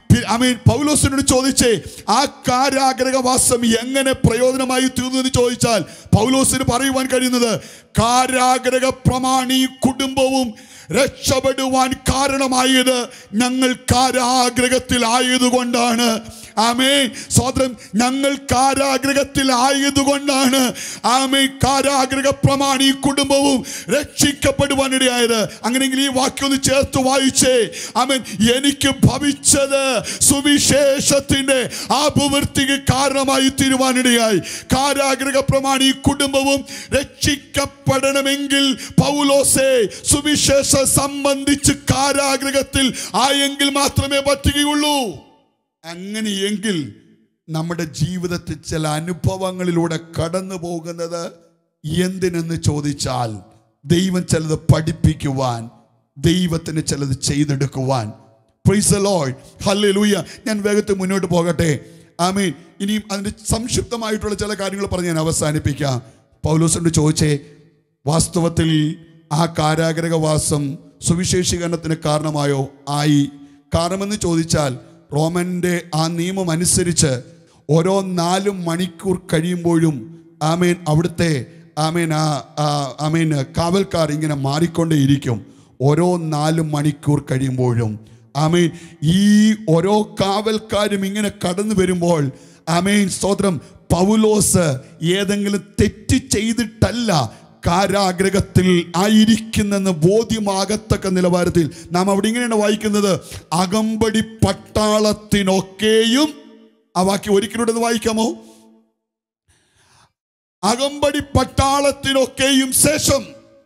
അമീൻ പൗലോസിനോട് ചോദിച്ചേ ആ കാരാഗ്രഹവാസം എങ്ങനെ പ്രയോജനമായി തീർന്നു എന്ന് ചോദിച്ചാൽ പൗലോസിന് പറയുവാൻ കഴിയുന്നത് കാരാഗ്രഹ പ്രമാണി കുടുംബവും രക്ഷപ്പെടുവാൻ കാരണമായത് ഞങ്ങൾ കാരാഗ്രഹത്തിൽ ആയതുകൊണ്ടാണ് ആമേ സ്വതന്ത്രം ഞങ്ങൾ കാരാഗ്രഹത്തിൽ ആയതുകൊണ്ടാണ് ആമേ കാരാഗ്രഹ പ്രമാണി കുടുംബവും രക്ഷിക്കപ്പെടുവാനിടയായത് അങ്ങനെയെങ്കിൽ ഈ വാക്യം ഒന്ന് ചേർത്ത് വായിച്ചേ ആമേൻ എനിക്ക് ഭവിച്ചത് സുവിശേഷത്തിന്റെ അഭിവൃദ്ധിക്ക് കാരണമായി തീരുവാനിടയായി കാരാഗ്രഹ പ്രമാണി കുടുംബവും രക്ഷിക്കപ്പെടണമെങ്കിൽ പൗലോസെ സുവിശേഷ സംബന്ധിച്ച് കാരാഗ്രഹത്തിൽ ആയെങ്കിൽ മാത്രമേ പറ്റുകയുള്ളൂ അങ്ങനെയെങ്കിൽ നമ്മുടെ ജീവിതത്തിൽ ചില അനുഭവങ്ങളിലൂടെ കടന്നു പോകുന്നത് എന്തിനെന്ന് ചോദിച്ചാൽ ദൈവം ചിലത് പഠിപ്പിക്കുവാൻ ദൈവത്തിന് ചിലത് ചെയ്തെടുക്കുവാൻ പ്രൈസ് ലോഡ് ഹല്ലേലൂയ ഞാൻ വേഗത്തിൽ മുന്നോട്ട് പോകട്ടെ ആമീൻ ഇനിയും അതിൻ്റെ സംക്ഷിപ്തമായിട്ടുള്ള ചില കാര്യങ്ങൾ പറഞ്ഞ് ഞാൻ അവസാനിപ്പിക്കാം പൗലോസിനോട് ചോദിച്ചേ വാസ്തവത്തിൽ ആ കാരാഗ്രഹവാസം സുവിശേഷീകരണത്തിന് കാരണമായോ ആയി കാരണമെന്ന് ചോദിച്ചാൽ റോമന്റെ ആ നിയമം അനുസരിച്ച് ഓരോ നാലും മണിക്കൂർ കഴിയുമ്പോഴും ആമേൻ അവിടുത്തെ ആമേൻ ആ ആ- ആമേൻ കാവൽക്കാർ ഇങ്ങനെ മാറിക്കൊണ്ടേയിരിക്കും ഓരോ നാല് മണിക്കൂർ കഴിയുമ്പോഴും ആമേൻ ഈ ഓരോ കാവൽക്കാരും ഇങ്ങനെ കടന്നു വരുമ്പോൾ ആമേൻ സ്തോത്രം പൗലോസ് ഏതെങ്കിലും തെറ്റ് ചെയ്തിട്ടല്ല കാരാഗ്രഹത്തിൽ ആയിരിക്കുന്നെന്ന് ബോധ്യമാകത്തക്ക നിലവാരത്തിൽ നാം അവിടെ ഇങ്ങനെയാണ് വായിക്കുന്നത് അകമ്പടി പട്ടാളത്തിനൊക്കെയും ആ വാക്യം ഒരിക്കലൂടെ ഒന്ന് വായിക്കാമോ അകമ്പടി പട്ടാളത്തിനൊക്കെയും ശേഷം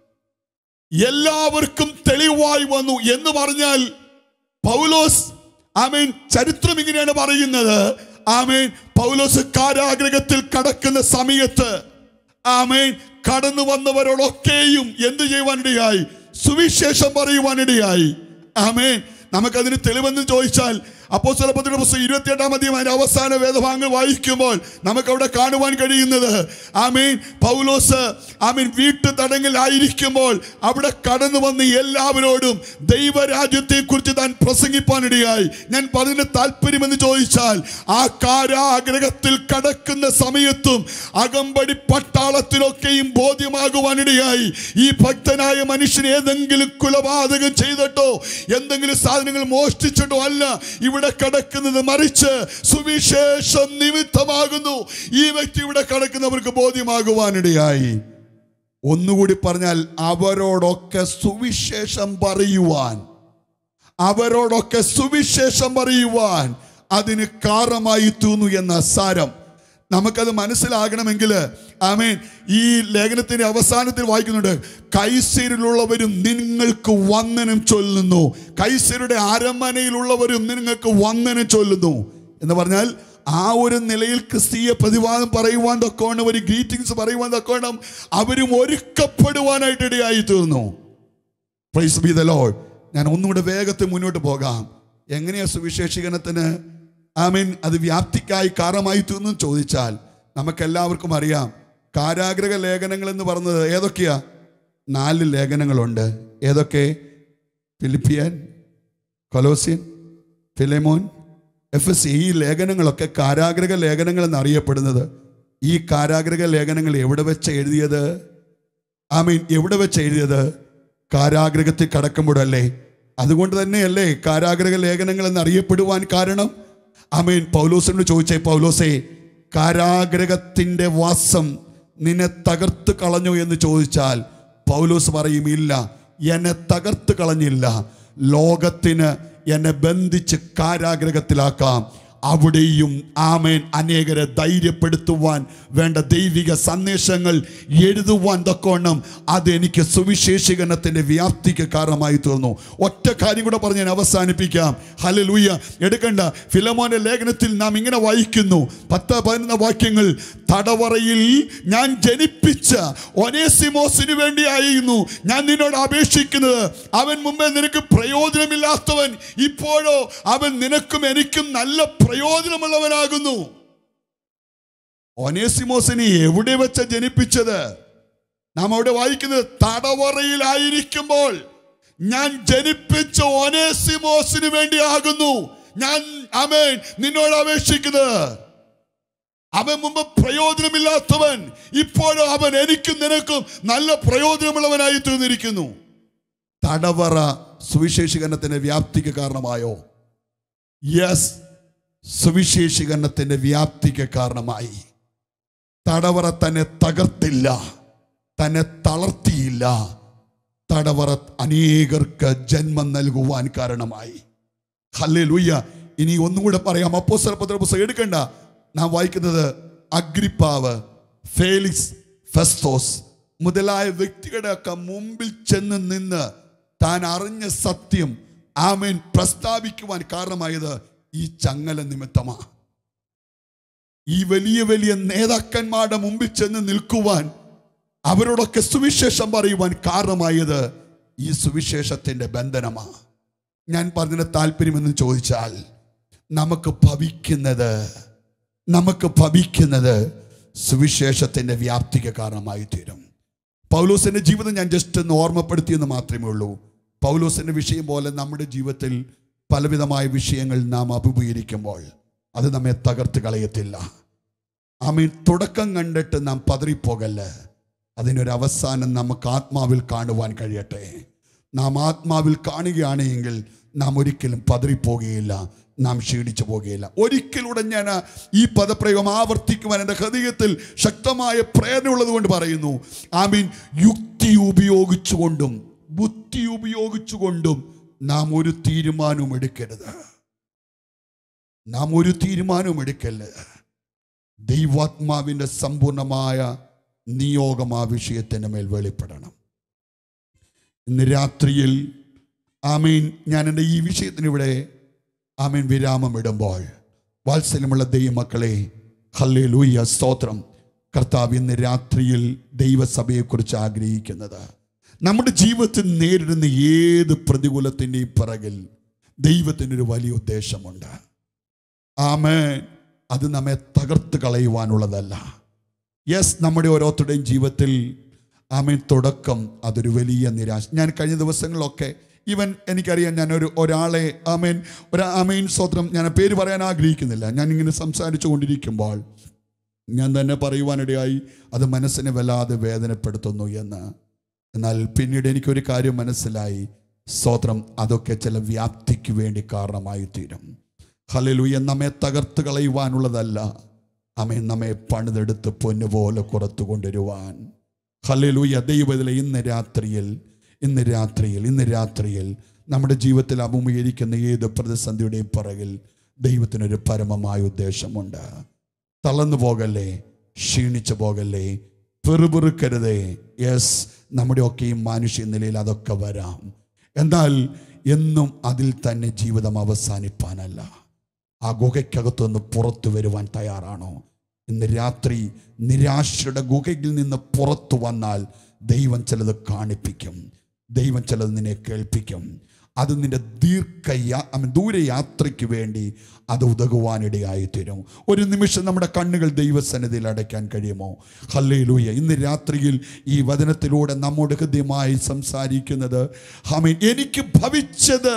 എല്ലാവർക്കും തെളിവായി വന്നു എന്ന് പറഞ്ഞാൽ പൗലോസ് ആമേൻ ചരിത്രം ഇങ്ങനെയാണ് പറയുന്നത് ആമേൻ പൗലോസ് കാരാഗ്രഹത്തിൽ കടക്കുന്ന സമയത്ത് ആമേൻ കടന്നു വന്നവരോടൊക്കെയും എന്ത് ചെയ്യുവാനിടയായി സുവിശേഷം പറയുവാനിടയായി ആമേൻ നമുക്കതിന് തെളിവെന്ന് ചോദിച്ചാൽ അപ്പോ പുസ്തകം ഇരുപത്തിയെട്ടാം അധ്യായം അതിന്റെ അവസാന വേദഭാഗങ്ങൾ വായിക്കുമ്പോൾ നമുക്ക് അവിടെ കാണുവാൻ കഴിയുന്നത് ആമീൻ പൗലോസ് ആമീൻ വീട്ടു തടങ്ങിലായിരിക്കുമ്പോൾ അവിടെ കടന്നു വന്ന് എല്ലാവരോടും ദൈവരാജ്യത്തെ കുറിച്ച് താൻ പ്രസംഗിപ്പാനിടയായി ഞാൻ പറഞ്ഞ താല്പര്യമെന്ന് ചോദിച്ചാൽ ആ കാരാഗ്രഹത്തിൽ കടക്കുന്ന സമയത്തും അകമ്പടി പട്ടാളത്തിലൊക്കെയും ബോധ്യമാകുവാനിടയായി ഈ ഭക്തനായ മനുഷ്യൻ ഏതെങ്കിലും കുലപാതകം ചെയ്തിട്ടോ എന്തെങ്കിലും സാധനങ്ങൾ മോഷ്ടിച്ചിട്ടോ അല്ല ഇവിടെ കിടക്കുന്നത് മറിച്ച് സുവിശേഷം നിമിത്തമാകുന്നു ഈ വ്യക്തി ഇവിടെ കിടക്കുന്നവർക്ക് ബോധ്യമാകുവാനിടയായി ഒന്നുകൂടി പറഞ്ഞാൽ അവരോടൊക്കെ സുവിശേഷം പറയുവാൻ അവരോടൊക്കെ സുവിശേഷം പറയുവാൻ അതിന് കാരണമായി തീർന്നു എന്ന സാരം നമുക്കത് മനസ്സിലാകണമെങ്കിൽ ആമേൻ ഈ ലേഖനത്തിന്റെ അവസാനത്തിൽ വായിക്കുന്നുണ്ട് കൈസരിലുള്ളവരും നിങ്ങൾക്ക് വന്ദനം ചൊല്ലുന്നു കൈസരുടെ അരമനയിലുള്ളവരും നിങ്ങൾക്ക് വന്ദനം ചൊല്ലുന്നു എന്ന് പറഞ്ഞാൽ ആ ഒരു നിലയിൽ ക്രിസ്തീയ പ്രതിവാദം പറയുവാൻ തൊക്കോണം ഒരു ഗ്രീറ്റിംഗ്സ് പറയുവാൻ തൊക്കോണം അവരും ഒരുക്കപ്പെടുവാനായിട്ട് ഇടയായി തീർന്നു പ്രൈസ് ബി ദ ലോഡ് ഞാൻ ഒന്നുകൂടെ വേഗത്തിൽ മുന്നോട്ട് പോകാം എങ്ങനെയാ സുവിശേഷീകരണത്തിന് ഐ മീൻ അത് വ്യാപ്തിക്കായി കാരണമായി തീർന്നു ചോദിച്ചാൽ നമുക്കെല്ലാവർക്കും അറിയാം കാരാഗ്രഹ ലേഖനങ്ങൾ എന്ന് പറഞ്ഞത് ഏതൊക്കെയാ നാല് ലേഖനങ്ങളുണ്ട് ഏതൊക്കെ Philippian Colossian Philemon Ephesians ഈ ലേഖനങ്ങളൊക്കെ കാരാഗ്രഹ ലേഖനങ്ങൾ എന്നറിയപ്പെടുന്നത് ഈ കാരാഗ്രഹ ലേഖനങ്ങൾ എവിടെ വെച്ച് എഴുതിയത് ഐ മീൻ എവിടെ വെച്ച് എഴുതിയത് കാരാഗ്രഹത്തിൽ കടക്കുമ്പോഴല്ലേ അതുകൊണ്ട് തന്നെയല്ലേ കാരാഗ്രഹ ലേഖനങ്ങൾ എന്ന് അറിയപ്പെടുവാൻ കാരണം അമീൻ പൗലോസിനോട് ചോദിച്ചേ പൗലോസേ കാരാഗ്രഹത്തിന്റെ വാസം നിന്നെ തകർത്ത് കളഞ്ഞു എന്ന് ചോദിച്ചാൽ പൗലോസ് പറയും ഇല്ല എന്നെ തകർത്ത് കളഞ്ഞില്ല ലോകത്തിന് എന്നെ ബന്ധിച്ച് കാരാഗ്രഹത്തിലാക്കാം അവിടെയും ആമേൻ അനേകരെ ധൈര്യപ്പെടുത്തുവാൻ വേണ്ട ദൈവിക സന്ദേശങ്ങൾ എഴുതുവാൻ തക്കോണം അതെനിക്ക് സുവിശേഷീകരണത്തിന്റെ വ്യാപ്തിക്ക് കാരണമായി തീർന്നു ഒറ്റ കാര്യം കൂടെ പറഞ്ഞ് ഞാൻ അവസാനിപ്പിക്കാം ഹലലൂയ എടുക്കണ്ട ഫിലമോന്റെ ലേഖനത്തിൽ നാം ഇങ്ങനെ വായിക്കുന്നു പത്ത് പതിനൊന്ന് വാക്യങ്ങൾ തടവറയിൽ ഞാൻ ജനിപ്പിച്ച ഒനേസിമോസിന് വേണ്ടിയായിരുന്നു ഞാൻ നിന്നോട് അപേക്ഷിക്കുന്നത് അവൻ മുമ്പേ നിനക്ക് പ്രയോജനമില്ലാത്തവൻ ഇപ്പോഴോ അവൻ നിനക്കും എനിക്കും നല്ല പ്രയോജനമുള്ളവനാകുന്നു ഒനേസിമോസിനെ എവിടെ വെച്ച ജനിപ്പിച്ചത് നാം അവിടെ വായിക്കുന്നത് തടവറയിലായിരിക്കുമ്പോൾ ഞാൻ ജനിപ്പിച്ച ഒനേസിമോസിന് വേണ്ടിയാകുന്നു ഞാൻ അമേൻ നിന്നോട് അപേക്ഷിക്കുന്നത് അവൻ മുമ്പ് പ്രയോജനമില്ലാത്തവൻ ഇപ്പോഴും അവൻ എനിക്കും നിനക്കും നല്ല പ്രയോജനമുള്ളവനായി തീർന്നിരിക്കുന്നു തടവറ സുവിശേഷീകരണത്തിന്റെ വ്യാപ്തിക്ക് കാരണമായോ യെസ് സുവിശേഷീകരണത്തിന്റെ വ്യാപ്തിക്ക് കാരണമായി തടവറ തന്നെ തകർത്തില്ല തന്നെ തളർത്തിയില്ല തടവറ അനേകർക്ക് ജന്മം നൽകുവാൻ കാരണമായി ഹല്ലേ ലൂയ്യ ഇനി ഒന്നും കൂടെ പറയാം അപ്പോസ്തല പത്ര പുസ്തകം എടുക്കണ്ട നാം വായിക്കുന്നത് അഗ്രിപ്പാവ് ഫേലിക്സ് ഫെസ്തോസ് മുതലായ വ്യക്തികളുടെ ഒക്കെ മുമ്പിൽ ചെന്ന് നിന്ന് താൻ അറിഞ്ഞ സത്യം ആമേൻ പ്രസ്താവിക്കുവാൻ കാരണമായത് ഈ ചങ്ങല നിമിത്തമാ ഈ വലിയ വലിയ നേതാക്കന്മാരുടെ മുമ്പിൽ ചെന്ന് നിൽക്കുവാൻ അവരോടൊക്കെ സുവിശേഷം പറയുവാൻ കാരണമായത് ഈ സുവിശേഷത്തിന്റെ ബന്ധനമാ ഞാൻ പറഞ്ഞതിന് താല്പര്യമെന്ന് ചോദിച്ചാൽ നമുക്ക് ഭവിക്കുന്നത് നമുക്ക് ഭവിക്കുന്നത് സുവിശേഷത്തിന്റെ വ്യാപ്തിക്ക് കാരണമായി തീരും പൗലോസിന്റെ ജീവിതം ഞാൻ ജസ്റ്റ് ഒന്ന് ഓർമ്മപ്പെടുത്തിയെന്ന് മാത്രമേ ഉള്ളൂ പൗലോസിന്റെ വിഷയം പോലെ നമ്മുടെ ജീവിതത്തിൽ പലവിധമായ വിഷയങ്ങൾ നാം അഭിമുഖീകരിക്കുമ്പോൾ അത് നമ്മെ തകർത്ത് കളയത്തില്ല ആമീൻ തുടക്കം കണ്ടിട്ട് നാം പതറിപ്പോകല്ല് അതിനൊരു അവസാനം നമുക്ക് ആത്മാവിൽ കാണുവാൻ കഴിയട്ടെ നാം ആത്മാവിൽ കാണുകയാണെങ്കിൽ നാം ഒരിക്കലും പതറിപ്പോകുകയില്ല നാം ക്ഷീണിച്ചു പോകുകയില്ല ഒരിക്കലൂടെ ഞാൻ ഈ പദപ്രയോഗം ആവർത്തിക്കുവാൻ എൻ്റെ ഹൃദയത്തിൽ ശക്തമായ പ്രേരണയുള്ളത് കൊണ്ട് പറയുന്നു ആമീൻ യുക്തി ഉപയോഗിച്ചുകൊണ്ടും ബുദ്ധി ഉപയോഗിച്ചുകൊണ്ടും നാം ഒരു തീരുമാനവും എടുക്കരുത് നാം ഒരു തീരുമാനവും എടുക്കല്ല് ദൈവാത്മാവിൻ്റെ സമ്പൂർണമായ നിയോഗം ആ വിഷയത്തിൻ്റെ മേൽ വെളിപ്പെടണം ഇന്ന് രാത്രിയിൽ ആമീൻ ഞാൻ എൻ്റെ ഈ വിഷയത്തിന് ഇവിടെ ആമീൻ വിരാമം ഇടുമ്പോൾ വാത്സല്യമുള്ള ദൈവമക്കളെ ഹല്ലേ ലൂയ്യ സ്തോത്രം കർത്താവ് ഇന്ന് രാത്രിയിൽ ദൈവസഭയെക്കുറിച്ച് ആഗ്രഹിക്കുന്നത് നമ്മുടെ ജീവിതത്തിൽ നേരിടുന്ന ഏത് പ്രതികൂലത്തിൻ്റെയും പിറകിൽ ദൈവത്തിനൊരു വലിയ ഉദ്ദേശമുണ്ട് ആമേൻ അത് നമ്മെ തകർത്ത് കളയുവാനുള്ളതല്ല യെസ് നമ്മുടെ ഓരോരുത്തരുടെയും ജീവിതത്തിൽ ആമേൻ തുടക്കം അതൊരു വലിയ നിരാശ ഞാൻ കഴിഞ്ഞ ദിവസങ്ങളിലൊക്കെ ഈവൻ എനിക്കറിയാം ഞാൻ ഒരു ഒരാളെ ആമേൻ ഒരു ആമേൻ സ്വത്രം ഞാൻ ആ പേര് പറയാൻ ആഗ്രഹിക്കുന്നില്ല ഞാൻ ഇങ്ങനെ സംസാരിച്ചു കൊണ്ടിരിക്കുമ്പോൾ ഞാൻ തന്നെ പറയുവാനിടയായി അത് മനസ്സിനെ വല്ലാതെ വേദനപ്പെടുത്തുന്നു എന്ന് എന്നാൽ പിന്നീട് എനിക്കൊരു കാര്യം മനസ്സിലായി സ്തോത്രം അതൊക്കെ ചില വ്യാപ്തിക്ക് വേണ്ടി കാരണമായി തീരും ഹലലുയ നമ്മെ തകർത്ത് കളയുവാനുള്ളതല്ല അമേ നമ്മെ പണിതെടുത്ത് പൊന്നുപോലെ പുറത്തു കൊണ്ടുവരുവാൻ ഹലലുയ ദൈവത്തിലെ ഇന്ന് രാത്രിയിൽ ഇന്ന് രാത്രിയിൽ ഇന്ന് രാത്രിയിൽ നമ്മുടെ ജീവിതത്തിൽ അഭിമുഖീകരിക്കുന്ന ഏത് പ്രതിസന്ധിയുടെയും പിറകിൽ ദൈവത്തിനൊരു പരമമായ ഉദ്ദേശമുണ്ട് തളർന്നു പോകല്ലേ ക്ഷീണിച്ചു പോകല്ലേ പെറുപെറുക്കരുതേ യെസ് നമ്മുടെ ഒക്കെയും മാനുഷ്യ നിലയിൽ അതൊക്കെ വരാം എന്നാൽ എന്നും അതിൽ തന്നെ ജീവിതം അവസാനിപ്പാനല്ല ആ ഗുഹയ്ക്കകത്തുനിന്ന് പുറത്തു വരുവാൻ തയ്യാറാണോ ഇന്ന് രാത്രി നിരാശയുടെ ഗുഹയിൽ നിന്ന് പുറത്തു വന്നാൽ ദൈവം ചിലത് കാണിപ്പിക്കും ദൈവം ചിലത് നിന്നെ കേൾപ്പിക്കും അത് നിന്റെ ദീർഘ യാ- I mean, ദൂരയാത്രയ്ക്ക് വേണ്ടി അത് ഉതകുവാനിടയായി തീരും ഒരു നിമിഷം നമ്മുടെ കണ്ണുകൾ ദൈവസന്നിധിയിൽ അടയ്ക്കാൻ കഴിയുമോ ഹല്ലേലൂയ ഇന്ന് രാത്രിയിൽ ഈ വചനത്തിലൂടെ നമ്മോട് ഹൃദ്യമായി സംസാരിക്കുന്നത് ഹമീൻ എനിക്ക് ഭവിച്ചത്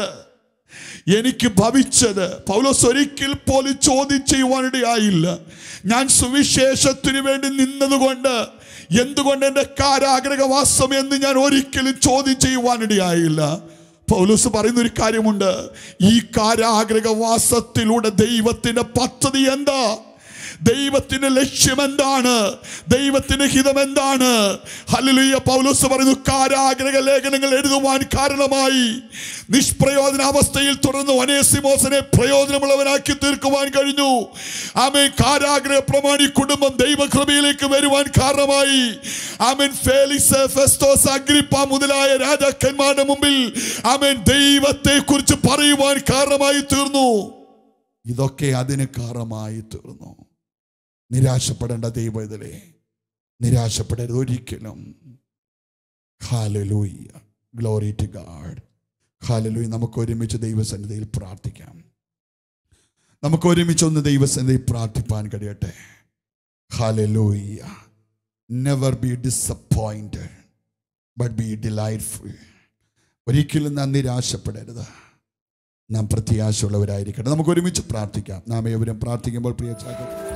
എനിക്ക് ഭവിച്ചത് പൗലോസ് ഒരിക്കൽ പോലും ചോദ്യം ചെയ്യുവാനിടയായില്ല ഞാൻ സുവിശേഷത്തിന് വേണ്ടി നിന്നതുകൊണ്ട് എന്തുകൊണ്ട് എൻ്റെ കാരാഗ്രഹവാസം എന്ന് ഞാൻ ഒരിക്കലും ചോദ്യം ചെയ്യുവാനിടയായില്ല പൗലോസ് പറയുന്ന ഒരു കാര്യമുണ്ട് ഈ കാരാഗ്രഹവാസത്തിലൂടെ ദൈവത്തിന്റെ പദ്ധതി എന്താ ദൈവത്തിന്റെ ലക്ഷ്യം എന്താണ് ദൈവത്തിന്റെ ഹിതം എന്താണ് ഹല്ലേലൂയ പൗലോസ് പറയുന്നു കാരാഗ്രഹ ലേഖനങ്ങൾ എഴുതുവാൻ കാരണമായി നിഷ്പ്രയോജന അവസ്ഥയിൽ തുടർന്ന് ഒനേസിമോസിനെ പ്രയോജനമുള്ളവനാക്കി തീർക്കുവാൻ കഴിഞ്ഞു ആമേൻ കാരാഗ്രഹ പ്രമാണി കുടുംബം ദൈവകൃപയിലേക്ക് വരുവാൻ കാരണമായി ആമേൻ ഫേലിക്സ് ഫെസ്തോസ് അഗ്രിപ്പ മുതലായ രാജാക്കന്മാരുടെ മുമ്പിൽ ആമേൻ ദൈവത്തെ കുറിച്ച് പറയുവാൻ കാരണമായി തീർന്നു ഇതൊക്കെ അതിന് കാരണമായി തീർന്നു നിരാശപ്പെടേണ്ട ദൈവം ഇതിലെ നിരാശപ്പെടരുത് ഒരിക്കലും hallelujah glory to God hallelujah നമുക്ക് ഒരുമിച്ച് ദൈവസന്നിധിയിൽ പ്രാർത്ഥിക്കാം നമുക്ക് ഒരുമിച്ച് ഒന്ന് ദൈവസന്നിധിയിൽ പ്രാർത്ഥിപ്പാൻ കഴിയട്ടെ hallelujah never be disappointed but be delightful ഒരിക്കലും നാം നിരാശപ്പെടരുത് നാം പ്രത്യാശയുള്ളവരായിരിക്കട്ടെ നമുക്ക് ഒരുമിച്ച് പ്രാർത്ഥിക്കാം നാം ഏവരും പ്രാർത്ഥിക്കുമ്പോൾ പ്രിയ ചാക്കോ